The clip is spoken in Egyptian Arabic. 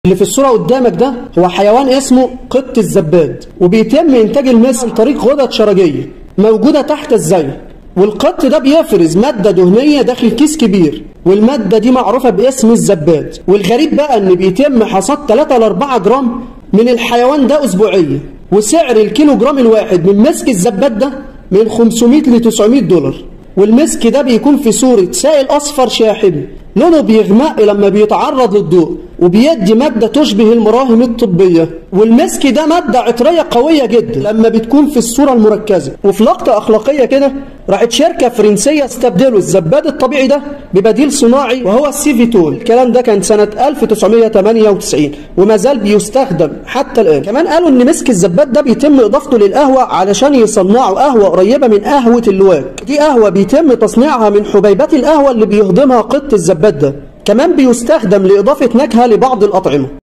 اللي في الصورة قدامك ده هو حيوان اسمه قط الزباد وبيتم إنتاج المس عن طريق غدد شرجية موجودة تحت الزي والقط ده بيفرز مادة دهنية داخل كيس كبير والمادة دي معروفة باسم الزباد والغريب بقى إن بيتم حصاد 3 ل 4 جرام من الحيوان ده أسبوعيا وسعر الكيلو جرام الواحد من مسك الزباد ده من 500 ل 900 دولار والمسك ده بيكون في صورة سائل أصفر شاحب لونه بيغمق لما بيتعرض للضوء وبيدي مادة تشبه المراهم الطبية والمسك ده مادة عطرية قوية جدا لما بتكون في الصورة المركزة وفي لقطة أخلاقية كده راحت شركة فرنسية استبدلوا الزباد الطبيعي ده ببديل صناعي وهو السيفيتول الكلام ده كان سنة 1998 وما زال بيستخدم حتى الآن كمان قالوا إن مسك الزباد ده بيتم إضافته للقهوة علشان يصنعوا قهوة قريبة من قهوة اللواك دي قهوة بيتم تصنيعها من حبيبات القهوة اللي بيهضمها قط الزباد ده كمان بيستخدم لإضافة نكهة لبعض الأطعمة